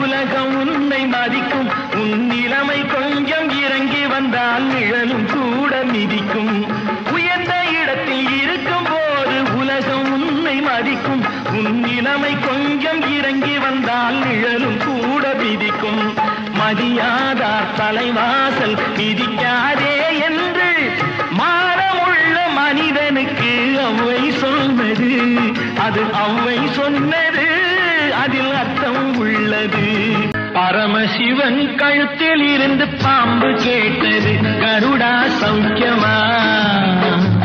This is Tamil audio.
உலகம் உன்னை மதிக்கும் உன் நிலைமை கொஞ்சம் இறங்கி வந்தால் நிழலும் கூட மிதிக்கும் உயர்ந்த இடத்தில் இருக்கும் போது உலகம் உன்னை மதிக்கும் உன் நிலைமை கொஞ்சம் இறங்கி வந்தால் நிழலும் கூட மிதிக்கும் மதியாதார் தலைவாசல் மிதிக்காதே என்று மானமுள்ள மனிதனுக்கு அவ்வை சொன்னது அது அவ்வை சொன்னது அதில் அர்த்தம் உள்ளது பரமசிவன் கழுத்தில் இருந்து பாம்பு கேட்டது கருடா சௌக்கியமா